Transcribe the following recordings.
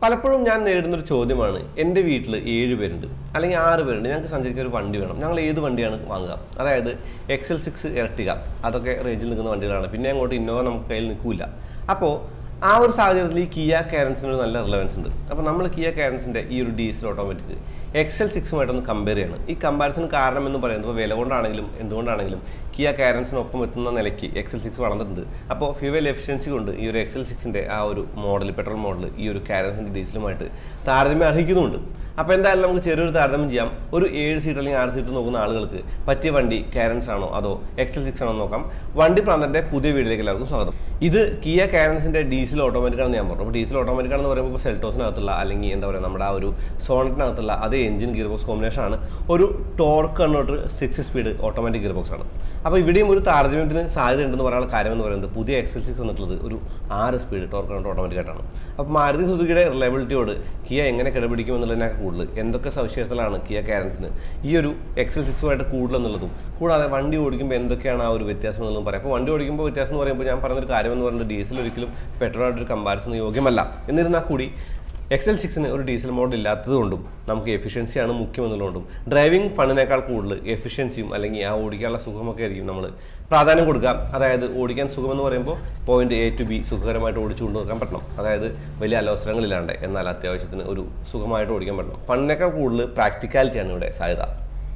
പലപ്പോഴും ഞാൻ നേരിടുന്ന ഒരു ചോദ്യമാണ് എൻ്റെ വീട്ടിൽ ഏഴ് പേരുണ്ട് അല്ലെങ്കിൽ ആറ് പേരുണ്ട് ഞങ്ങൾക്ക് സഞ്ചരിക്കാൻ ഒരു വണ്ടി വേണം ഞങ്ങൾ ഏത് വണ്ടിയാണ് വാങ്ങുക അതായത് എക്സൽ സിക്സ് ഇരട്ടിക അതൊക്കെ റേഞ്ചിൽ നിൽക്കുന്ന വണ്ടികളാണ് പിന്നെ അങ്ങോട്ട് ഇന്നോവ നമുക്ക് കയ്യിൽ നിൽക്കില്ല അപ്പോൾ ആ ഒരു സാഹചര്യത്തിൽ ഈ കിയ കാരൻസിന് ഒരു നല്ല റിലവൻസ് ഉണ്ട് അപ്പോൾ നമ്മൾ കിയ കാരൻസിൻ്റെ ഈ ഒരു ഡീസൽ ഓട്ടോമാറ്റിക് എക്സൽ സിക്സുമായിട്ടൊന്ന് കമ്പയർ ചെയ്യണം ഈ കമ്പാരിസൺ കാരണം എന്ന് പറയുന്നത് ഇപ്പോൾ വില കൊണ്ടാണെങ്കിലും എന്തുകൊണ്ടാണെങ്കിലും കിയ കാരൻസിനൊപ്പം എത്തുന്ന നിലയ്ക്ക് എക്സൽ സിക്സ് വളർന്നിട്ടുണ്ട് അപ്പോൾ ഫ്യൂവൽ എഫിഷ്യൻസി കൊണ്ട് ഈ ഒരു എക്സൽ സിക്സിൻ്റെ ആ ഒരു മോഡൽ പെട്രോൾ മോഡൽ ഈ ഒരു കാരൻസിൻ്റെ ഡീസലുമായിട്ട് താരതമ്യം അർഹിക്കുന്നുമുണ്ട് അപ്പോൾ എന്തായാലും നമുക്ക് ചെറിയൊരു താരതമ്യം ചെയ്യാം ഒരു ഏഴ് സീറ്റ് അല്ലെങ്കിൽ ആറ് സീറ്റ് നോക്കുന്ന ആളുകൾക്ക് പറ്റിയ വണ്ടി കാരൻസ് ആണോ അതോ എക്സൽ സിക്സ് ആണോ എന്ന് നോക്കാം വണ്ടി പ്രാന്തൻ്റെ പുതിയ വീഡിയോയിലേക്ക് എല്ലാവർക്കും സ്വാഗതം ഇത് കിയ കാരൻസിൻ്റെ ഡീസൽ ഓട്ടോമാറ്റിക് ആണെന്ന് ഞാൻ പറഞ്ഞു അപ്പോൾ ഡീസൽ ഓട്ടോമാറ്റിക് ആണെന്ന് പറയുമ്പോൾ ഇപ്പോൾ സെൽട്ടോസിനകത്തുള്ള അല്ലെങ്കിൽ എന്താ പറയുക നമ്മുടെ ആ ഒരു സോണറ്റിനകത്തുള്ള അതേ എഞ്ചിൻ ഗിയർ ബോക്സ് കോമ്പിനേഷൻ ആണ് ഒരു torque converter six speed automatic gear box ആണ് അപ്പോൾ ഇവിടെയും ഒരു താരതമ്യത്തിന് സാധ്യത ഉണ്ടെന്ന് പറയാനുള്ള കാര്യം എന്ന് പറയുന്നത് പുതിയ എക്സൽ സിക്സ് വന്നിട്ടുള്ളത് ഒരു ആറ് സ്പീഡ് ടോർക്ക് കൺവേർട്ടർ ഓട്ടോമാറ്റിക് ആയിട്ടാണ് അപ്പോൾ മാരുതി സുസുക്കിയുടെ റിലയബിലിറ്റിയോട് കിയ എങ്ങനെ കിടപിടിക്കും എന്നുള്ളതിനൊക്കെ കൂടുതൽ എന്തൊക്കെ സവിശേഷതകളാണ് കിയ കാരൻസിന് ഈ ഒരു എക്സൽ സിക്സുമായിട്ട് കൂടുതൽ എന്നുള്ളതും കൂടാതെ വണ്ടി ഓടിക്കുമ്പോൾ എന്തൊക്കെയാണ് ആ ഒരു വ്യത്യാസം എന്നുള്ളതും പറയാം അപ്പോൾ വണ്ടി ഓടിക്കുമ്പോൾ വ്യത്യാസം എന്ന് പറയുമ്പോൾ ഞാൻ പറഞ്ഞൊരു കാര്യം എന്ന് പറയുന്നത് ഡീസൽ ഒരിക്കലും പെട്രോളായിട്ടൊരു കമ്പാരിസൺ യോഗ്യമല്ല എന്നിരുന്നാൽ കൂടി എക്സൽ സിക്സിന് ഒരു ഡീസൽ മോഡൽ ഇല്ലാത്തതുകൊണ്ടും നമുക്ക് എഫിഷ്യൻസിയാണ് മുഖ്യം എന്നുള്ളതുകൊണ്ടും ഡ്രൈവിംഗ് ഫണ്ടിനേക്കാൾ കൂടുതൽ എഫിഷ്യൻസിയും അല്ലെങ്കിൽ ആ ഓടിക്കാനുള്ള സുഖമൊക്കെ ആയിരിക്കും നമ്മൾ പ്രാധാന്യം കൊടുക്കുക അതായത് ഓടിക്കാൻ സുഖമെന്ന് പറയുമ്പോൾ പോയിന്റ് എ ടു ബി സുഖകരമായിട്ട് ഓടിച്ചു കൊണ്ടുവെക്കാൻ പറ്റണം അതായത് വലിയ അലോസരങ്ങളില്ലാണ്ട് എന്നാൽ അത്യാവശ്യത്തിന് ഒരു സുഖമായിട്ട് ഓടിക്കാൻ പറ്റണം ഫണ്ടിനേക്കാൾ കൂടുതൽ പ്രാക്ടിക്കാലിറ്റിയാണ് ഇവിടെ സാധ്യത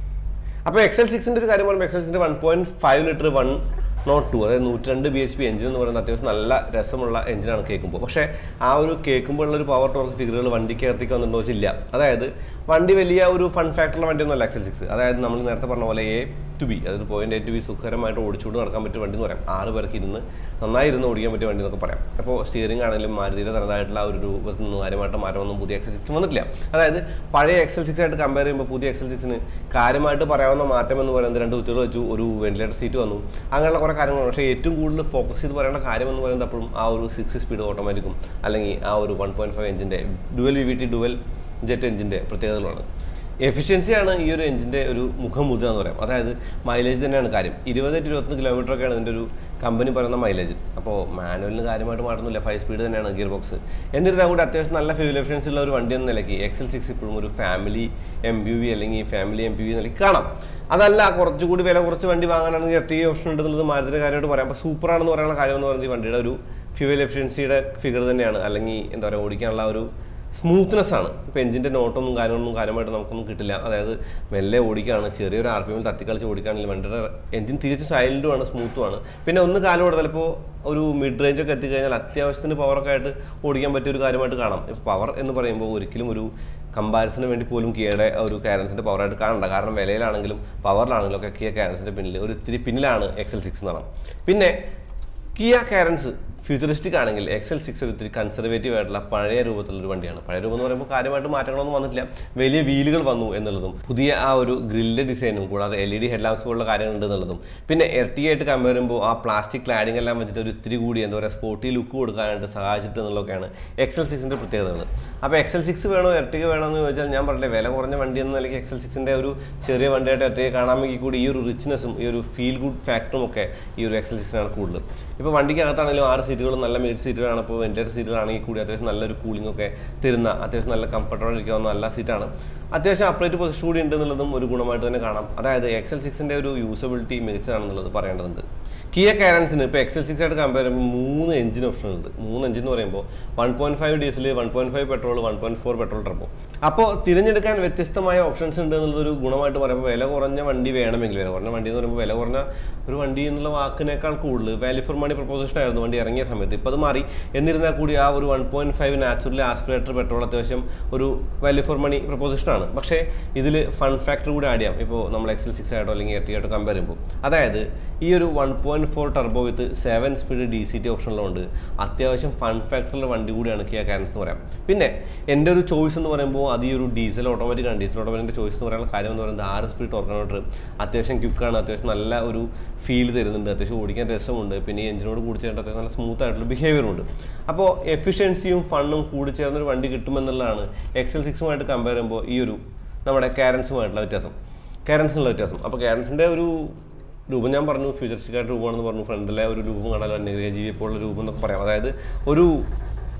അപ്പോൾ എക്സൽ സിക്സിൻ്റെ ഒരു കാര്യം പറയുമ്പോൾ എക്സൽ സിക്സിൻ്റെ one point five litre one nought two അതായത് നൂറ്റി രണ്ട് ബി എച്ച് പി എഞ്ചിൻ എന്ന് പറയുന്നത് അത്യാവശ്യം നല്ല രസമുള്ള എഞ്ചിനാണ് കേൾക്കുമ്പോൾ പക്ഷേ ആ ഒരു കേൾക്കുമ്പോൾ ഉള്ള ഒരു പവർ ടോർക്ക് ഫിഗറുകൾ വണ്ടിക്ക് അകത്തേക്ക് വന്നിട്ടുണ്ടോ വെച്ചില്ല അതായത് വണ്ടി വലിയ ഒരു ഫൺ ഫാക്ടറുള്ള വണ്ടിയൊന്നുമല്ല എക്സൽ സിക്സ് അതായത് നമ്മൾ നേരത്തെ പറഞ്ഞ പോലെ എ ടു ബി അതായത് പോയിന്റ് എ ടു ബി സുഖകരമായിട്ട് ഓടിച്ചുകൊണ്ട് നടക്കാൻ പറ്റിയ വണ്ടി എന്ന് പറയാം ആറ് പേർക്ക് ഇരുന്ന് നന്നായി ഇരുന്ന് ഓടിക്കാൻ പറ്റിയ വണ്ടി എന്നൊക്കെ പറയാം അപ്പോൾ സ്റ്റിയറിംഗ് ആണെങ്കിലും മാരുതിയുടെ തനതായിട്ടുള്ള ആ ഒരു രൂപത്തിൽ നിന്ന് കാര്യമായിട്ട് മാറ്റമൊന്നും പുതിയ എക്സൽ സിക്സ് വന്നിട്ടില്ല അതായത് പഴയ എക്സൽ സിക്സ് ആയിട്ട് കമ്പയർ ചെയ്യുമ്പോൾ പുതിയ എക്സൽ സിക്സിന് കാര്യമായിട്ട് പറയാവുന്ന മാറ്റം എന്ന് പറയുന്നത് രണ്ട് കുത്തികൾ വെച്ചു ഒരു വെന്റിലേറ്റർ സീറ്റ് വന്നു അങ്ങനെയുള്ള കുറേ കാര്യങ്ങളാണ് പക്ഷേ ഏറ്റവും കൂടുതൽ ഫോക്കസ് ചെയ്ത് പറയേണ്ട കാര്യം എന്ന് പറയുന്നത് അപ്പോഴും ആ ഒരു സിക്സ് സ്പീഡ് ഓട്ടോമാറ്റിക്കും അല്ലെങ്കിൽ ആ ഒരു വൺ പോയിന്റ് ഫൈവ് എഞ്ചിൻ്റെ dual V V T dual jet എഞ്ചിൻ്റെ പ്രത്യേകതകളാണ് എഫിഷ്യൻസിയാണ് ഈ ഒരു എഞ്ചിൻ്റെ ഒരു മുഖമുദ്ര എന്ന് പറയാം അതായത് മൈലേജ് തന്നെയാണ് കാര്യം ഇരുപത് ടു ഇരുപത്തൊന്ന് കിലോമീറ്റർ ഒക്കെയാണ് ഇതിൻ്റെ ഒരു കമ്പനി പറയുന്ന മൈലേജ് അപ്പോൾ മാനുവലിന് കാര്യമായിട്ട് മാറ്റുന്നില്ല ഫൈവ് സ്പീഡ് തന്നെയാണ് ഗിയർ ബോക്സ് എന്നിരുന്നാൽ കൂടി അത്യാവശ്യം നല്ല ഫ്യൂൽ എഫിഷ്യൻസി ഉള്ള ഒരു വണ്ടി എന്ന നിലയ്ക്ക് എക്സൽ സിക്സ് ഇപ്പോഴും ഒരു ഫാമിലി എം പി വി അല്ലെങ്കിൽ ഫാമിലി എം പി വി നിലയ്ക്ക് കാണാം അതല്ല കുറച്ചുകൂടി വില കുറച്ച് വണ്ടി വാങ്ങാനാണെങ്കിൽ എട്ട് ഓപ്ഷൻ ഉണ്ടെന്നുള്ളത് മാരുതിയുടെ കാര്യമായിട്ട് പറയാം അപ്പോൾ സൂപ്പറാണെന്ന് പറയാനുള്ള കാര്യം എന്ന് പറയുന്നത് ഈ വണ്ടിയുടെ ഒരു ഫ്യൂവൽ എഫിഷ്യൻസിയുടെ ഫിഗർ തന്നെയാണ് അല്ലെങ്കിൽ എന്താ പറയുക ഓടിക്കാനുള്ള ഒരു സ്മൂത്ത്നെസ് ആണ് ഇപ്പോൾ എഞ്ചിൻ്റെ നോട്ടൊന്നും കാര്യങ്ങളൊന്നും കാര്യമായിട്ട് നമുക്കൊന്നും കിട്ടില്ല അതായത് മെല്ലെ ഓടിക്കുകയാണ് ചെറിയൊരു ആർ പി എമ്മിൽ തട്ടിക്കളിച്ച് ഓടിക്കുകയാണെങ്കിൽ വണ്ടിയുടെ എഞ്ചിൻ തിരിച്ച് സൈലൻറ്റുമാണ് സ്മൂത്തുമാണ് പിന്നെ ഒന്ന് കാലം കൊടുത്താൽ ഇപ്പോൾ ഒരു മിഡ് റേഞ്ച് ഒക്കെ എത്തിക്കഴിഞ്ഞാൽ അത്യാവശ്യത്തിന് പവറൊക്കെ ആയിട്ട് ഓടിക്കാൻ പറ്റിയ ഒരു കാര്യമായിട്ട് കാണാം ഇപ്പോൾ പവർ എന്ന് പറയുമ്പോൾ ഒരിക്കലും ഒരു കമ്പാരിസന് വേണ്ടി പോലും കിയയുടെ ഒരു കാരൻസിൻ്റെ പവറായിട്ട് കാണണ്ട കാരണം വിലയിലാണെങ്കിലും പവറിലാണെങ്കിലും ഒക്കെ കിയ കാരൻസിൻ്റെ പിന്നിൽ ഒരു ഇത്തിരി പിന്നിലാണ് എക്സൽ സിക്സ് എന്ന് പറയാം പിന്നെ കിയ കാരൻസ് ഫ്യൂച്ചറിസ്റ്റിക് ആണെങ്കിൽ എക്സൽ സിക്സ് ഒരു ഇത്തിരി കൺസർവേറ്റീവ് ആയിട്ടുള്ള പഴയ രൂപത്തിലുള്ള ഒരു വണ്ടിയാണ് പഴയ രൂപം എന്ന് പറയുമ്പോൾ കാര്യമായിട്ട് മാറ്റങ്ങളൊന്നും വന്നിട്ടില്ല വലിയ വീലുകൾ വന്നു എന്നുള്ളതും പുതിയ ആ ഒരു ഗ്രില്ല് ഡിസൈനും കൂടാതെ L E D head lamps പോലുള്ള കാര്യങ്ങളുണ്ട് എന്നുള്ളതും പിന്നെ എർട്ടി ആയിട്ട് കമ്പയർ ചെയ്യുമ്പോൾ ആ പ്ലാസ്റ്റിക് ക്ലാഡിംഗ് എല്ലാം വെച്ചിട്ട് ഒരു ഇത്തിരി കൂടി എന്താ പറയുക സ്പോർട്ടി ലുക്ക് കൊടുക്കാനായിട്ട് സഹായിച്ചിട്ട് എന്നുള്ളതൊക്കെയാണ് എക്സൽ സിക്സിൻ്റെ പ്രത്യേകതകൾ അപ്പോൾ എക്സൽ സിക്സ് വേണോ എർട്ടിക വേണോ എന്ന് ചോദിച്ചാൽ ഞാൻ പറഞ്ഞില്ലേ വില കുറഞ്ഞ വണ്ടി എന്ന നിലയ്ക്ക് എക്സൽ സിക്സിൻ്റെ ഒരു ചെറിയ വണ്ടിയായിട്ട് എർട്ടിക കാണാമെങ്കിൽ കൂടി ഈ ഒരു റിച്ച്നെസ്സും ഈ ഒരു ഫീൽ ഗുഡ് ഫാക്ടറും ഒക്കെ ഈ ഒരു എക്സൽ സിക്സിനാണ് കൂടുതൽ ഇപ്പോൾ വണ്ടിക്കകത്താണെങ്കിലും ആറ് സീറ്റുകളും നല്ല മികച്ച സീറ്റുകളാണ് ഇപ്പോൾ വെൻറ്റർ സീറ്റുകളാണെങ്കിൽ കൂടി അത്യാവശ്യം നല്ലൊരു കൂളിംഗ് ഒക്കെ തരുന്ന അത്യാവശ്യം നല്ല കംഫർട്ടബിൾ ഇരിക്കാവുന്ന നല്ല സീറ്റാണ് അത്യാവശ്യം അപ്രേറ്റ് പൊസിഷൻ കൂടി ഉണ്ട് എന്നുള്ളതും ഒരു ഗുണമായിട്ട് തന്നെ കാണാം അതായത് എക്സൽ സിക്സിൻ്റെ ഒരു യൂസബിലിറ്റി മികച്ചതാണെന്നുള്ളത് പറയേണ്ടതുണ്ട് കിയ കാരൻസിന് ഇപ്പോൾ എക്സൽ സിക്സ് ആയിട്ട് കമ്പയർ ചെയ്യുമ്പോൾ മൂന്ന് എഞ്ചിൻ ഓപ്ഷൻ ഉണ്ട് മൂന്ന് എഞ്ചിൻ എന്ന് പറയുമ്പോൾ one point five diesel one point five petrol one point four petrol turbo അപ്പോൾ തിരഞ്ഞെടുക്കാൻ വ്യത്യസ്തമായ ഓപ്ഷൻസ് ഉണ്ട് എന്നുള്ളതൊരു ഗുണമായിട്ട് പറയുമ്പോൾ വില കുറഞ്ഞ വണ്ടി വേണമെങ്കിൽ വില കുറഞ്ഞ വണ്ടി എന്ന് പറയുമ്പോൾ വില കുറഞ്ഞ ഒരു വണ്ടി എന്നുള്ള വാക്കിനേക്കാൾ കൂടുതൽ വാല്യൂ ഫോർ മണി പ്രൊപ്പോസിഷൻ ആയിരുന്നു വണ്ടി ഇറങ്ങിയ സമയത്ത് ഇപ്പോൾ അത് മാറി എന്നിരുന്നാൽ കൂടി ആ ഒരു one point five naturally aspirator petrol അത്യാവശ്യം ഒരു വാല്യൂ ഫോർ മണി പ്രൊപ്പോസിഷനാണ് പക്ഷേ ഇതിൽ ഫൺ ഫാക്ടർ കൂടി ആഡ് ചെയ്യാം ഇപ്പോൾ നമ്മൾ എക്സൽ സിക്സ് ആയിട്ടോ അല്ലെങ്കിൽ എർട്ടി ആയിട്ടോ കമ്പയർ ചെയ്യുമ്പോൾ അതായത് ഈ ഒരു one point four turbo with seven speed D C T ഓപ്ഷനിലുണ്ട് അത്യാവശ്യം ഫൺ ഫാക്ടറുള്ള വണ്ടി കൂടിയാണ് കിയ കാരൻസ് എന്ന് പറയാം പിന്നെ എൻ്റെ ഒരു ചോയ്സ് എന്ന് പറയുമ്പോൾ അത് ഈ ഒരു ഡീസൽ ഓട്ടോമാറ്റിക് ആണ് ഡീസൽ ഓട്ടോമാറ്റിൻ്റെ ചോയ്സ് എന്ന് പറയുന്ന കാര്യം എന്ന് പറയുന്നത് ആറ് സ്പീഡ് ടോർക്കണോട്ടർ അത്യാവശ്യം ക്വിക്കാണ് അത്യാവശ്യം നല്ല ഒരു ഫീൽ തരുന്നുണ്ട് അത്യാവശ്യം ഓടിക്കാൻ രസമുണ്ട് പിന്നെ ഈ എഞ്ചിനോട് കൂടി ചേർത്ത് അത്യാവശ്യം നല്ല സ്മൂത്ത് ആയിട്ടുള്ള ബിഹേവിയറും ഉണ്ട് അപ്പോൾ എഫിഷ്യൻസിയും ഫണ്ണും കൂടി ചേർന്നൊരു വണ്ടി കിട്ടുമെന്നുള്ളതാണ് എക്സൽ സിക്സുമായിട്ട് കമ്പയർ ചെയ്യുമ്പോൾ ഈ ഒരു നമ്മുടെ കാരൻസുമായിട്ടുള്ള വ്യത്യാസം കാരൻസിനുള്ള വ്യത്യാസം അപ്പോൾ കാരൻസിൻ്റെ ഒരു രൂപം ഞാൻ പറഞ്ഞു ഫ്യൂച്ചറിസ്റ്റിക് ആയിട്ട് രൂപമാണെന്ന് പറഞ്ഞു ഫ്രണ്ടിലെ ഒരു രൂപം കാണാൻ അന്യഗ്രഹജീവി പോലുള്ള രൂപം എന്നൊക്കെ പറയാം അതായത് ഒരു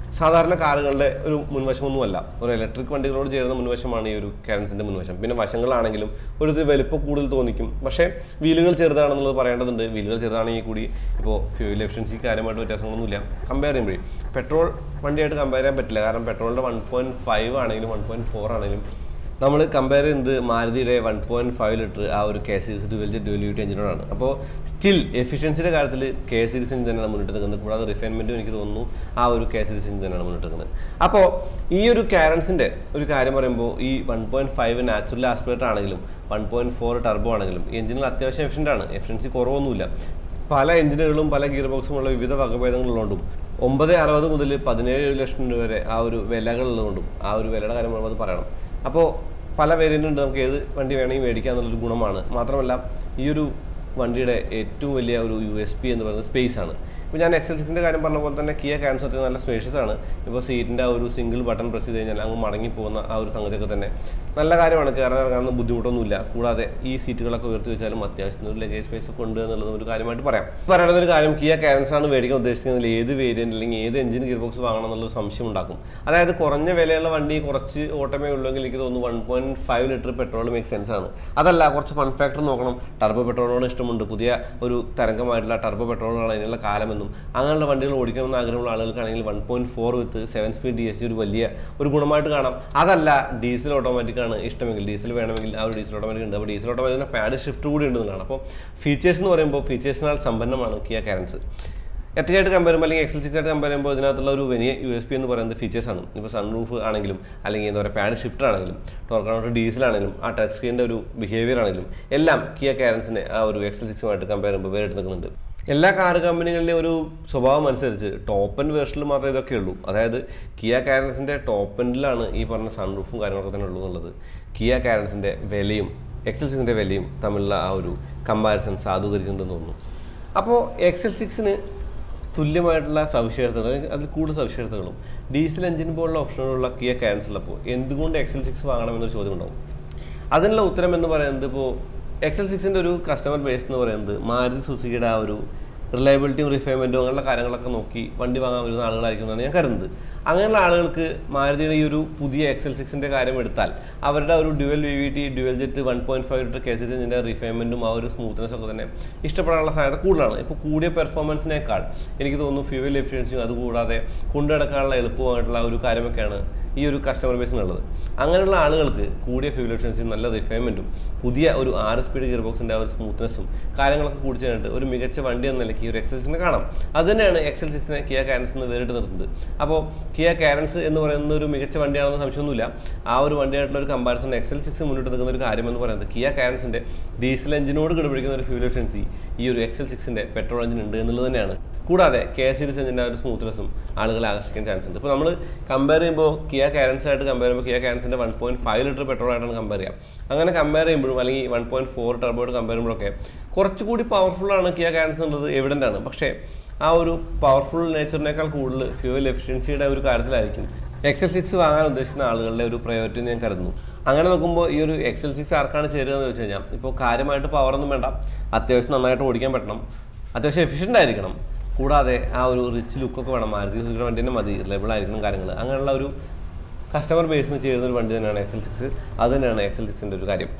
സാധാരണ കാറുകളുടെ ഒരു മുൻവശമൊന്നുമല്ല ഒരു ഇലക്ട്രിക് വണ്ടികളോട് ചേരുന്ന മുൻവശമാണ് ഈ ഒരു കാരൻസിന്റെ മുൻവശം പിന്നെ വശങ്ങളാണെങ്കിലും ഒരു ഇത് വലിപ്പം കൂടുതൽ തോന്നിക്കും പക്ഷേ വീലുകൾ ചെറുതാണെന്നുള്ളത് പറയേണ്ടതുണ്ട് വീലുകൾ ചെറുതാണെങ്കിൽ കൂടി ഇപ്പോൾ ഫ്യൂൽ എഫിഷ്യൻസി കാര്യമായിട്ട് വ്യത്യാസങ്ങളൊന്നുമില്ല കമ്പയർ ചെയ്യുമ്പോഴേ പെട്രോൾ വണ്ടിയായിട്ട് കമ്പയർ ചെയ്യാൻ പറ്റില്ല കാരണം പെട്രോളിൻ്റെ വൺ പോയിന്റ് ഫൈവ് ആണെങ്കിലും വൺ പോയിന്റ് ഫോർ ആണെങ്കിലും നമ്മൾ കമ്പയർ ചെയ്യുന്നത് മാരുതിയുടെ വൺ പോയിന്റ് ഫൈവ് ലിറ്റർ ആ ഒരു K series dual jet dual യൂട്ടി എഞ്ചിനോടാണ് അപ്പോൾ സ്റ്റിൽ എഫിഷ്യൻസിയുടെ കാര്യത്തിൽ കെ സീരീസ് എഞ്ചിൻ തന്നെയാണ് മുന്നിട്ട് നിൽക്കുന്നത് കൂടാതെ റിഫൈൻമെൻറ്റും എനിക്ക് തോന്നുന്നു ആ ഒരു കെ സീരീസ് എഞ്ചിൻ തന്നെയാണ് മുന്നിട്ട് നിൽക്കുന്നത് അപ്പോൾ ഈ ഒരു കാരൻസിൻ്റെ ഒരു കാര്യം പറയുമ്പോൾ ഈ one point five natural aspirator ആണെങ്കിലും വൺ പോയിന്റ് ഫോർ ടർബോ ആണെങ്കിലും ഈ എഞ്ചിനുകൾ അത്യാവശ്യം എഫിഷ്യൻ്റ് ആണ് എഫിഷ്യൻസി കുറവൊന്നുമില്ല പല എഞ്ചിനുകളും പല ഗിയർ ബോക്സുമുള്ള വിവിധ വകഭേദങ്ങളുള്ളതുകൊണ്ടും ഒമ്പത് അറുപത് മുതൽ പതിനേഴ് ലക്ഷം രൂപ വരെ ആ ഒരു വിലകളുള്ളതുകൊണ്ടും ആ ഒരു വിലയുടെ കാര്യം പറയുമ്പോൾ അത് പറയണം അപ്പോൾ പല വേരിയൻ്റ് ഉണ്ട് നമുക്ക് ഏത് വണ്ടി വേണമെങ്കിൽ മേടിക്കുക എന്നുള്ളൊരു ഗുണമാണ് മാത്രമല്ല ഈ ഒരു വണ്ടിയുടെ ഏറ്റവും വലിയ ഒരു യു എസ് പി എന്ന് പറയുന്നത് സ്പേസ് ആണ് ഇപ്പോൾ ഞാൻ എക്സൽ സിക്സിൻ്റെ കാര്യം പറഞ്ഞ പോലെ തന്നെ കിയ ക്യാൻസർ സത്യം നല്ല സ്പേഷ്യസ് ആണ് ഇപ്പോൾ സീറ്റിൻ്റെ ആ ഒരു സിംഗിൾ ബട്ടൺ പ്രസ് ചെയ്ത് കഴിഞ്ഞാൽ അങ്ങ് മടങ്ങി പോകുന്ന ആ ഒരു സംഗതിയൊക്കെ തന്നെ നല്ല കാര്യമാണ് കയറാൻ ഇറങ്ങാനൊന്നും ബുദ്ധിമുട്ടൊന്നുമില്ല കൂടാതെ ഈ സീറ്റുകളൊക്കെ ഉയർത്തി വെച്ചാലും അത്യാവശ്യത്തിന് ഒരു ലഗേജ് സ്പേസ് ഒക്കെ ഉണ്ട് എന്നുള്ളത് ഒരു കാര്യമായിട്ട് പറയാം പറയുന്ന ഒരു കാര്യം കിയ ക്യാൻസർ ആണ് മേടിക്കാൻ ഉദ്ദേശിക്കുന്നതിൽ ഏത് വേരിയൻ്റ് അല്ലെങ്കിൽ ഏത് എഞ്ചിൻ ഗിയർ ബോക്സ് വാങ്ങണം എന്നുള്ളൊരു സംശയം ഉണ്ടാക്കും അതായത് കുറഞ്ഞ വിലയുള്ള വണ്ടി കുറച്ച് ഓട്ടമേ ഉള്ളെങ്കിൽ എനിക്ക് തോന്നുന്നു one point five litre petrol make sense ആണ് അതല്ല കുറച്ച് ഫൺ ഫാക്ടർ നോക്കണം ടർബോ പെട്രോളിനോട് ഇഷ്ടമുണ്ട് പുതിയ ഒരു തരംഗമായിട്ടുള്ള ടർബോ പെട്രോളാണ് അതിനുള്ള കാലമെന്നും അങ്ങനെയുള്ള വണ്ടികൾ ഓടിക്കണമെന്ന് ആഗ്രഹമുള്ള ആളുകൾക്കാണെങ്കിൽ one point four with seven speed D S G ഒരു വലിയ ഒരു ഗുണമായിട്ട് കാണാം അതല്ല ഡീസൽ ഓട്ടോമാറ്റിക് ആണ് ഇഷ്ടമെങ്കിൽ ഡീസൽ വേണമെങ്കിൽ ആ ഒരു ഡീസൽ ഓട്ടോമാറ്റിക് ഉണ്ട് അപ്പോൾ ഡീസൽ ഓട്ടോമാറ്റിക്കിന് പാഡ് ഷിഫ്റ്റ് കൂടി ഉണ്ടെന്നാണ് അപ്പോൾ ഫീച്ചേഴ്സ് എന്ന് പറയുമ്പോൾ ഫീച്ചേഴ്സിനാൽ സമ്പന്നമാണ് കിയ കാരൻസ് എട്ടയായിട്ട് കമ്പയർ ചെയ്യുമ്പോൾ അല്ലെങ്കിൽ എക്സൽ സിക്സ് ആയിട്ട് കമ്പയർ ചെയ്യുമ്പോൾ ഇതിനകത്തുള്ള ഒരു വലിയ യു എസ് പി എന്ന് പറയുന്നത് ഫീച്ചേഴ്സാണ് ഇപ്പോൾ സൺറൂഫ് ആണെങ്കിലും അല്ലെങ്കിൽ എന്താ പറയുക പാഡ് ഷിഫ്റ്റർ ആണെങ്കിലും ടോർക്കണോട്ട് ഡീസൽ ആണെങ്കിലും ആ ടച്ച് സ്ക്രീനിൻ്റെ ഒരു ബിഹേവിയർ ആണെങ്കിലും എല്ലാം കിയ കാരൻസിനെ ആ ഒരു എക്സൽ സിക്സുമായിട്ട് കമ്പയർ ചെയ്യുമ്പോൾ വേറെ നിൽക്കുന്നുണ്ട് എല്ലാ കാർ കമ്പനികളുടെയും ഒരു സ്വഭാവം അനുസരിച്ച് ടോപ്പ് എൻഡ് വേർഷനിൽ മാത്രമേ ഇതൊക്കെ ഉള്ളൂ അതായത് കിയ കാരൻസിൻ്റെ ടോപ്പ് എൻഡിലാണ് ഈ പറഞ്ഞ സൺറൂഫും കാര്യങ്ങളൊക്കെ തന്നെ ഉള്ളൂ എന്നുള്ളത് കിയ കാരൻസിൻ്റെ വിലയും എക്സൽ സിക്സിൻ്റെ വിലയും തമ്മിലുള്ള ആ ഒരു കമ്പാരിസൺ സാധൂകരിക്കുന്നുണ്ടെന്ന് തോന്നുന്നു അപ്പോൾ എക്സൽ സിക്സിന് തുല്യമായിട്ടുള്ള സവിശേഷതകൾ അല്ലെങ്കിൽ അതിൽ കൂടുതൽ സവിശേഷതകളും ഡീസൽ എഞ്ചിൻ പോലുള്ള ഓപ്ഷനുകളുള്ള കിയ ക്യാൻസൽ ഉള്ളപ്പോൾ എന്തുകൊണ്ട് എക്സൽ സിക്സ് വാങ്ങണമെന്നൊരു ചോദ്യം ഉണ്ടാവും അതിനുള്ള ഉത്തരം എന്ന് പറയുന്നത് ഇപ്പോൾ എക്സൽ സിക്സിൻ്റെ ഒരു കസ്റ്റമർ ബേസ് എന്ന് പറയുന്നത് മാരുതി സുസുക്കിയുടെ ആ ഒരു റിലയബിലിറ്റിയും റിഫൈൻമെൻറ്റും അങ്ങനെയുള്ള കാര്യങ്ങളൊക്കെ നോക്കി വണ്ടി വാങ്ങാൻ വരുന്ന ആളുകളായിരിക്കും എന്നാണ് ഞാൻ കരുതുന്നത് അങ്ങനെയുള്ള ആളുകൾക്ക് മാരുതിയുടെ ഈ ഒരു പുതിയ എക്സൽ സിക്സിൻ്റെ കാര്യം എടുത്താൽ അവരുടെ ഒരു dual V V T dual jet one point five litre K C ഇതിൻ്റെ റിഫൈൻമെൻറ്റും ആ ഒരു സ്മൂത്ത്നെസ് ഒക്കെ തന്നെ ഇഷ്ടപ്പെടാനുള്ള സാധ്യത കൂടുതലാണ് ഇപ്പോൾ കൂടിയ പെർഫോമൻസിനേക്കാൾ എനിക്ക് തോന്നുന്നു ഫ്യൂവൽ എഫിഷ്യൻസിയും അതുകൂടാതെ കൊണ്ടുനടക്കാനുള്ള എളുപ്പമായിട്ടുള്ള ഒരു കാര്യമൊക്കെയാണ് ഈ ഒരു കസ്റ്റമർ ബേസിനുള്ളത് അങ്ങനെയുള്ള ആളുകൾക്ക് കൂടിയ ഫ്യൂൽ എഫിഷ്യൻസിയും നല്ല റിഫൈൻമെൻറ്റും പുതിയ ഒരു ആറ് സ്പീഡ് ഗിയർ ബോക്സിൻ്റെ ആ ഒരു സ്മൂത്ത്നെസ്സും കാര്യങ്ങളൊക്കെ കൂടി ചേർന്നിട്ട് ഒരു മികച്ച വണ്ടി എന്ന നിലയ്ക്ക് ഈ ഒരു എക്സൽ സിക്സിനെ കാണാം അത് തന്നെയാണ് എക്സൽ സിക്സിനെ കിയ കാരൻസ് എന്ന് വേറിട്ട് നിർത്തുന്നത് അപ്പോൾ കിയ കാരൻസ് എന്ന് പറയുന്നത് ഒരു മികച്ച വണ്ടിയാണെന്ന് സംശയമൊന്നുമില്ല ആ ഒരു വണ്ടിയായിട്ടുള്ള ഒരു കമ്പാരിസൺ എക്സൽ സിക്സ് മുന്നിട്ട് നിൽക്കുന്ന ഒരു കാര്യം എന്ന് പറയുന്നത് കിയ കാരൻസിൻ്റെ ഡീസൽ എഞ്ചിനോട് കിടപിടിക്കുന്ന ഒരു ഫ്യൂൽ എഫിഷ്യൻസി ഈ ഒരു എക്സൽ സിക്സിൻ്റെ പെട്രോൾ എഞ്ചിൻ ഉണ്ട് എന്നുള്ളത് തന്നെയാണ് കൂടാതെ കെ സീരീസ് എഞ്ചിൻ്റെ ഒരു സ്മൂത്ത്നെസ്സും ആളുകളെ ആകർഷിക്കാൻ ചാൻസ് ഉണ്ട് ഇപ്പോൾ നമ്മൾ കമ്പയർ ചെയ്യുമ്പോൾ കിയ കാരൻസ് ആയിട്ട് കമ്പയർ ചെയ്യുമ്പോൾ കിയ കാരൻസിൻ്റെ one point five litre petrol ആയിട്ടാണ് കമ്പയർ ചെയ്യാം അങ്ങനെ കമ്പയർ ചെയ്യുമ്പോഴും അല്ലെങ്കിൽ വൺ പോയിന്റ് ഫോർ ടർബോ ആയിട്ട് കമ്പയർ ചെയ്യുമ്പോഴൊക്കെ കുറച്ചുകൂടി പവർഫുൾ ആണ് കിയ കാരൻസ് എന്നുള്ളത് എവിഡൻ്റ് ആണ് പക്ഷേ ആ ഒരു പവർഫുൾ നേച്ചറിനേക്കാൾ കൂടുതൽ ഫ്യൂവൽ എഫിഷ്യൻസിയുടെ ഒരു കാര്യത്തിലായിരിക്കും എക്സൽ സിക്സ് വാങ്ങാൻ ഉദ്ദേശിക്കുന്ന ആളുകളുടെ ഒരു പ്രയോറിറ്റി ഞാൻ കരുതുന്നു അങ്ങനെ നോക്കുമ്പോൾ ഈ ഒരു എക്സൽ സിക്സ് ആർക്കാണ് ചേരുക എന്ന് വെച്ച് കഴിഞ്ഞാൽ ഇപ്പോൾ കാര്യമായിട്ട് പവറൊന്നും വേണ്ട അത്യാവശ്യം നന്നായിട്ട് ഓടിക്കാൻ പറ്റണം അത്യാവശ്യം എഫിഷ്യൻ്റ് ആയിരിക്കണം കൂടാതെ ആ ഒരു റിച്ച് ലുക്കൊക്കെ വേണം മാരുതി സുസുക്കിയുടെ വണ്ടി തന്നെ മതി റിലയബിൾ ആയിരിക്കണം കാര്യങ്ങൾ അങ്ങനെയുള്ള ഒരു കസ്റ്റമർ ബേസിന് ചേരുന്ന ഒരു വണ്ടി തന്നെയാണ് എക്സൽ സിക്സ് അത് തന്നെയാണ് എക്സൽ സിക്സിൻ്റെ ഒരു കാര്യം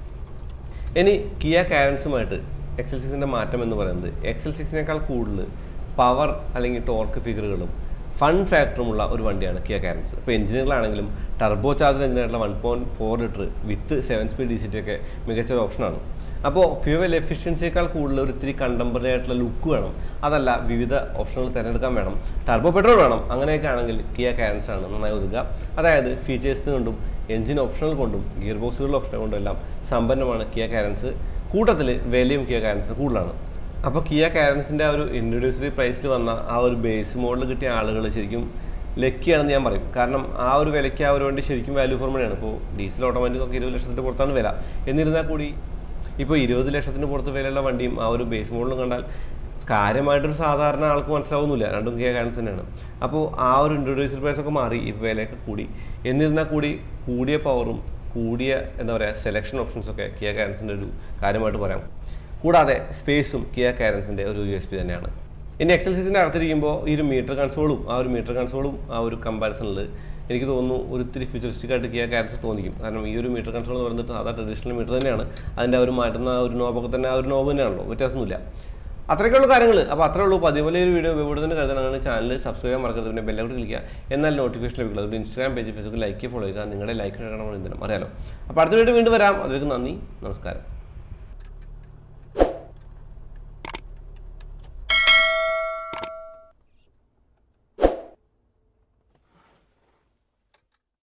ഇനി കിയ കാരൻസുമായിട്ട് എക്സൽ സിക്സിൻ്റെ മാറ്റം എന്ന് പറയുന്നത് എക്സൽ സിക്സിനേക്കാൾ കൂടുതൽ പവർ അല്ലെങ്കിൽ ടോർക്ക് ഫിഗറുകളും ഫൺ ഫാക്ടറുമുള്ള ഒരു വണ്ടിയാണ് കിയ കാരൻസ് ഇപ്പോൾ എഞ്ചിനുകളാണെങ്കിലും ടർബോ ചാർജർ എഞ്ചിനായിട്ടുള്ള one point four litre with seven speed D C T ഒക്കെ മികച്ച ഒരു ഓപ്ഷനാണ് അപ്പോൾ ഫ്യൂവൽ എഫിഷ്യൻസിയേക്കാൾ കൂടുതൽ ഒരു ഇത്തിരി കണ്ടംപററി ആയിട്ടുള്ള ലുക്ക് വേണം അതല്ല വിവിധ ഓപ്ഷനുകൾ തിരഞ്ഞെടുക്കാൻ വേണം ടർബോ പെട്രോൾ വേണം അങ്ങനെയൊക്കെ ആണെങ്കിൽ കിയ കാരൻസ് ആണ് നന്നായി ഒതുക്കുക അതായത് ഫീച്ചേഴ്സിന് കൊണ്ടും എഞ്ചിൻ ഓപ്ഷനുകൾ കൊണ്ടും ഗിയർ ബോക്സുകളുടെ ഓപ്ഷനുകൾ കൊണ്ടും എല്ലാം സമ്പന്നമാണ് കിയ കാരൻസ് കൂട്ടത്തിൽ വിലയും കിയ കാരൻസിന് കൂടുതലാണ് അപ്പോൾ കിയ കാരൻസിൻ്റെ ആ ഒരു ഇൻട്രൊഡ്യൂസറി പ്രൈസിൽ വന്ന ആ ഒരു ബേസ് മോഡൽ കിട്ടിയ ആളുകൾ ശരിക്കും ലക്കിയാണെന്ന് ഞാൻ പറയും കാരണം ആ ഒരു വിലയ്ക്ക് ആ ഒരു വണ്ടി ശരിക്കും വാല്യൂ ഫോർ മണിയാണ് ഇപ്പോൾ ഡീസൽ ഓട്ടോമാറ്റിക് ഒക്കെ ഇരുപത് ലക്ഷത്തിൻ്റെ പുറത്താണ് വില എന്നിരുന്നാൽ കൂടി ഇപ്പോൾ ഇരുപത് ലക്ഷത്തിന് പുറത്ത് വിലയുള്ള വണ്ടിയും ആ ഒരു ബേസ് മോഡലും കണ്ടാൽ കാര്യമായിട്ടൊരു സാധാരണ ആൾക്ക് മനസ്സിലാവുന്നില്ല രണ്ടും കിയ കാരൻസ് തന്നെയാണ് അപ്പോൾ ആ ഒരു ഇൻട്രൊഡ്യൂസർ പ്രൈസ് ഒക്കെ മാറി ഇപ്പോൾ വിലയൊക്കെ കൂടി എന്നിരുന്നാൽ കൂടി കൂടിയ പവറും കൂടിയ എന്താ പറയുക സെലക്ഷൻ ഓപ്ഷൻസൊക്കെ കിയ കാരൻസിൻ്റെ ഒരു കാര്യമായിട്ട് പറയാം കൂടാതെ സ്പേസും കിയ കാരൻസിൻ്റെ ഒരു യു എസ് പി തന്നെയാണ് ഇനി എക്സൽ സിക്സിൻ്റെ അകത്തിരിക്കുമ്പോൾ ഈ ഒരു മീറ്റർ കൺസോളും ആ ഒരു മീറ്റർ കൺസോളും ആ ഒരു കമ്പാരിസണിൽ എനിക്ക് തോന്നുന്നു ഒരു ഇത്തിരി ഫ്യൂച്ചറിസ്റ്റിക് ആയിട്ട് കിയ ക്യാരക്ടർ തോന്നിക്കും കാരണം ഈ ഒരു മീറ്റർ കൺസോൾ എന്ന് പറയുന്നത് സാധാ ട്രഡീഷണൽ മീറ്റർ തന്നെയാണ് അതിൻ്റെ ആ ഒരു മാറ്റുന്ന ആ ഒരു നോബൊക്കെ തന്നെ ആ ഒരു നോബ് തന്നെയാണല്ലോ വ്യത്യാസമൊന്നുമില്ല അത്രയൊക്കെയുള്ള കാര്യങ്ങൾ അപ്പോൾ അത്രേ ഉള്ളൂ അപ്പോൾ അതേപോലെ ഒരു വീഡിയോ ഉപയോഗത്തിന് കരുതണമെങ്കിൽ ചാനൽ സബ്സ്ക്രൈബ് ചെയ്യാൻ മറക്കരുത് പിന്നെ ബെല്ലൗട്ട് ക്ലിക്കുക എന്നാൽ നോട്ടിഫിക്കേഷൻ ലഭിക്കുള്ളൂ അതുകൊണ്ട് Instagram page Facebook like follow ചെയ്യുക നിങ്ങളുടെ ലൈക്ക് കിട്ടണം ഇതിനും അറിയാലോ അപ്പോൾ അടുത്ത വീഡിയോ വീണ്ടും വരാം അതിലേക്ക് നന്ദി നമസ്കാരം